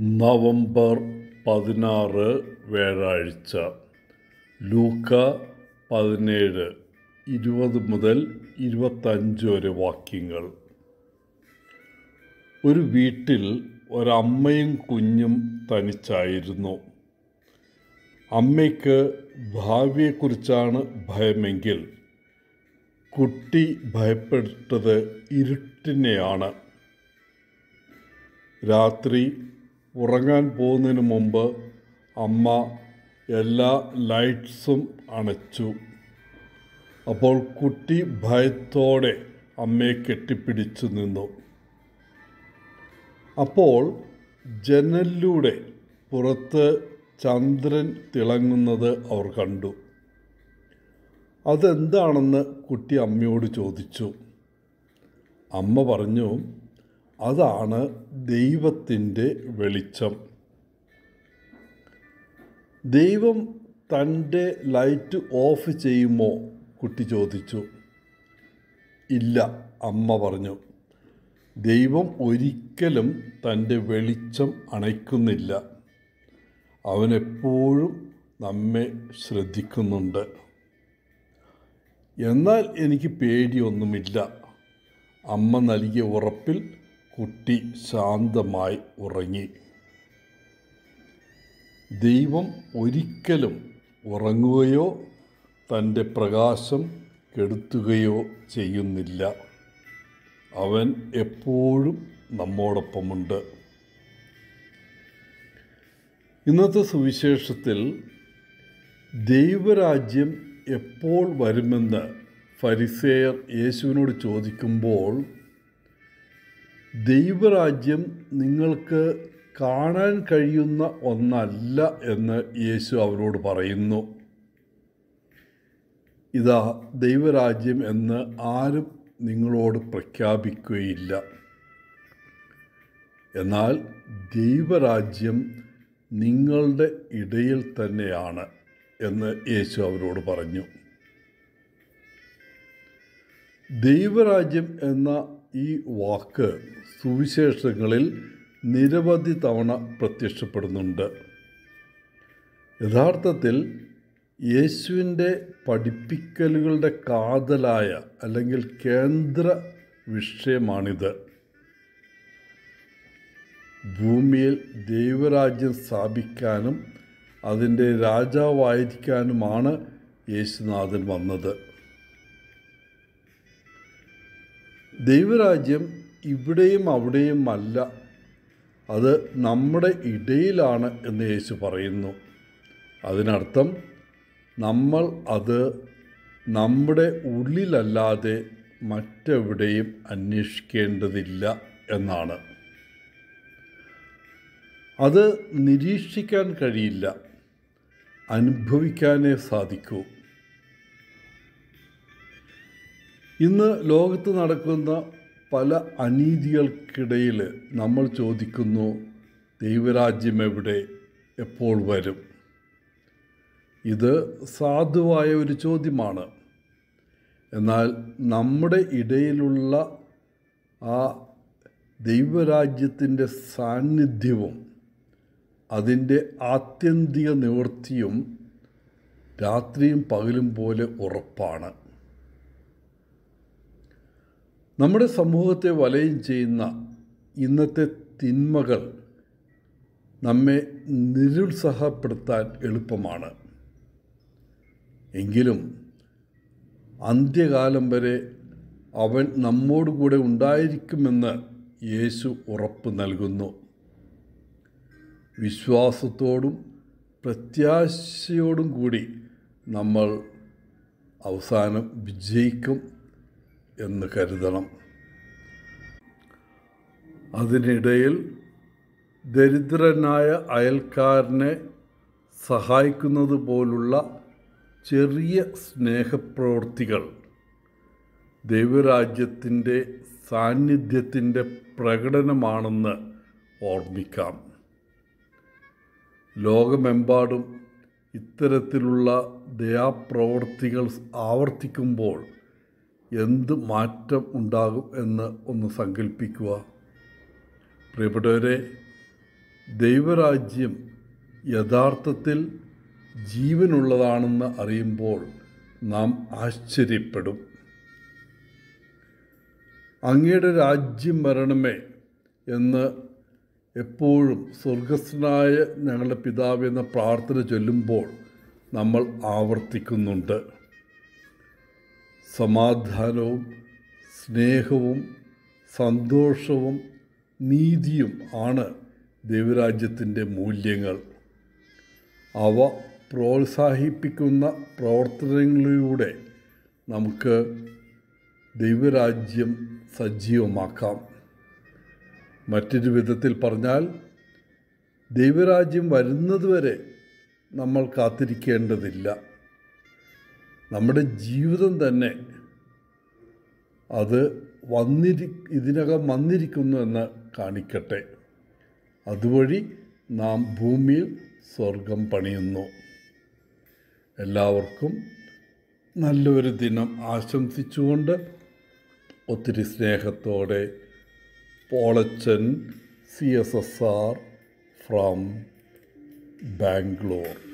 November പതിനാറ് വ്യാഴാഴ്ച ലൂക്ക പതിനേഴ് ഇരുപത് മുതൽ ഇരുപത്തഞ്ച് വരെ വാക്യങ്ങൾ ഒരു വീട്ടിൽ ഒരമ്മയും കുഞ്ഞും തനിച്ചായിരുന്നു അമ്മയ്ക്ക് ഭാവിയെക്കുറിച്ചാണ് ഭയമെങ്കിൽ കുട്ടി ഭയപ്പെട്ടത് ഇരുട്ടിനെയാണ് രാത്രി ഉറങ്ങാൻ പോകുന്നതിന് മുമ്പ് അമ്മ എല്ലാ ലൈറ്റ്സും അണച്ചു അപ്പോൾ കുട്ടി ഭയത്തോടെ അമ്മയെ കെട്ടിപ്പിടിച്ചു നിന്നു അപ്പോൾ ജനലിലൂടെ പുറത്ത് ചന്ദ്രൻ തിളങ്ങുന്നത് അവർ കണ്ടു അതെന്താണെന്ന് കുട്ടി അമ്മയോട് ചോദിച്ചു അമ്മ പറഞ്ഞു അതാണ് ദൈവത്തിൻ്റെ വെളിച്ചം ദൈവം തൻ്റെ ലൈറ്റ് ഓഫ് ചെയ്യുമോ കുട്ടി ചോദിച്ചു ഇല്ല അമ്മ പറഞ്ഞു ദൈവം ഒരിക്കലും തൻ്റെ വെളിച്ചം അണയ്ക്കുന്നില്ല അവനെപ്പോഴും നമ്മെ ശ്രദ്ധിക്കുന്നുണ്ട് എന്നാൽ എനിക്ക് പേടിയൊന്നുമില്ല അമ്മ നൽകിയ ഉറപ്പിൽ കുട്ടി ശാന്തമായി ഉറങ്ങി ദൈവം ഒരിക്കലും ഉറങ്ങുകയോ തൻ്റെ പ്രകാശം കെടുത്തുകയോ ചെയ്യുന്നില്ല അവൻ എപ്പോഴും നമ്മോടൊപ്പമുണ്ട് ഇന്നത്തെ സുവിശേഷത്തിൽ ദൈവരാജ്യം എപ്പോൾ വരുമെന്ന് ഫരിസേയർ യേശുവിനോട് ചോദിക്കുമ്പോൾ ദൈവരാജ്യം നിങ്ങൾക്ക് കാണാൻ കഴിയുന്ന ഒന്നല്ല എന്ന് യേശു അവരോട് പറയുന്നു ഇതാ ദൈവരാജ്യം എന്ന് ആരും നിങ്ങളോട് പ്രഖ്യാപിക്കുകയില്ല എന്നാൽ ദൈവരാജ്യം നിങ്ങളുടെ ഇടയിൽ തന്നെയാണ് എന്ന് യേശു അവരോട് പറഞ്ഞു ദൈവരാജ്യം എന്ന ഈ വാക്ക് സുവിശേഷങ്ങളിൽ നിരവധി തവണ പ്രത്യക്ഷപ്പെടുന്നുണ്ട് യഥാർത്ഥത്തിൽ യേശുവിൻ്റെ പഠിപ്പിക്കലുകളുടെ കാതലായ അല്ലെങ്കിൽ കേന്ദ്ര വിഷയമാണിത് ഭൂമിയിൽ ദൈവരാജ്യം സ്ഥാപിക്കാനും അതിൻ്റെ രാജാവായിരിക്കാനുമാണ് യേശുനാഥൻ വന്നത് ദൈവരാജ്യം ഇവിടെയും അവിടെയും അല്ല അത് നമ്മുടെ ഇടയിലാണ് എന്ന് യേശു പറയുന്നു അതിനർത്ഥം നമ്മൾ അത് നമ്മുടെ ഉള്ളിലല്ലാതെ മറ്റെവിടെയും അന്വേഷിക്കേണ്ടതില്ല എന്നാണ് അത് നിരീക്ഷിക്കാൻ കഴിയില്ല അനുഭവിക്കാനേ സാധിക്കൂ ഇന്ന് ലോകത്ത് നടക്കുന്ന പല അനീതികൾക്കിടയിൽ നമ്മൾ ചോദിക്കുന്നു ദൈവരാജ്യം എവിടെ എപ്പോൾ വരും ഇത് സാധുവായ ഒരു ചോദ്യമാണ് എന്നാൽ നമ്മുടെ ഇടയിലുള്ള ആ ദൈവരാജ്യത്തിൻ്റെ സാന്നിധ്യവും അതിൻ്റെ ആത്യന്തിക നിവൃത്തിയും രാത്രിയും പകലും പോലെ ഉറപ്പാണ് നമ്മുടെ സമൂഹത്തെ വലയം ചെയ്യുന്ന ഇന്നത്തെ തിന്മകൾ നമ്മെ നിരുത്സാഹപ്പെടുത്താൻ എളുപ്പമാണ് എങ്കിലും അന്ത്യകാലം വരെ അവൻ നമ്മോടുകൂടെ ഉണ്ടായിരിക്കുമെന്ന് യേശു ഉറപ്പ് നൽകുന്നു വിശ്വാസത്തോടും പ്രത്യാശയോടും കൂടി നമ്മൾ അവസാനം വിജയിക്കും എന്ന് കരുതണം അതിനിടയിൽ ദരിദ്രനായ അയൽക്കാരനെ സഹായിക്കുന്നത് പോലുള്ള ചെറിയ സ്നേഹപ്രവൃത്തികൾ ദൈവരാജ്യത്തിൻ്റെ സാന്നിധ്യത്തിൻ്റെ പ്രകടനമാണെന്ന് ഓർമ്മിക്കാം ലോകമെമ്പാടും ഇത്തരത്തിലുള്ള ദയാപ്രവൃത്തികൾ ആവർത്തിക്കുമ്പോൾ എന്ത് മാറ്റം ഉണ്ടാകും എന്ന് ഒന്ന് സങ്കല്പിക്കുക പ്രിയപ്പെട്ടവരെ ദൈവരാജ്യം യഥാർത്ഥത്തിൽ ജീവനുള്ളതാണെന്ന് അറിയുമ്പോൾ നാം ആശ്ചര്യപ്പെടും അങ്ങയുടെ രാജ്യം വരണമേ എന്ന് എപ്പോഴും സ്വർഗസ്ഥനായ ഞങ്ങളുടെ പിതാവ് എന്ന പ്രാർത്ഥന ചൊല്ലുമ്പോൾ നമ്മൾ ആവർത്തിക്കുന്നുണ്ട് സമാധാനവും സ്നേഹവും സന്തോഷവും നീതിയും ആണ് ദൈവരാജ്യത്തിൻ്റെ മൂല്യങ്ങൾ അവ പ്രോത്സാഹിപ്പിക്കുന്ന പ്രവർത്തനങ്ങളിലൂടെ നമുക്ക് ദൈവരാജ്യം സജീവമാക്കാം മറ്റൊരു വിധത്തിൽ പറഞ്ഞാൽ ദൈവരാജ്യം വരുന്നതുവരെ നമ്മൾ കാത്തിരിക്കേണ്ടതില്ല നമ്മുടെ ജീവിതം തന്നെ അത് വന്നിരി ഇതിനകം വന്നിരിക്കുന്നു എന്ന് കാണിക്കട്ടെ അതുവഴി നാം ഭൂമിയിൽ സ്വർഗം പണിയുന്നു എല്ലാവർക്കും നല്ലൊരു ദിനം ആശംസിച്ചുകൊണ്ട് ഒത്തിരി സ്നേഹത്തോടെ Polachan C S S R from Bangalore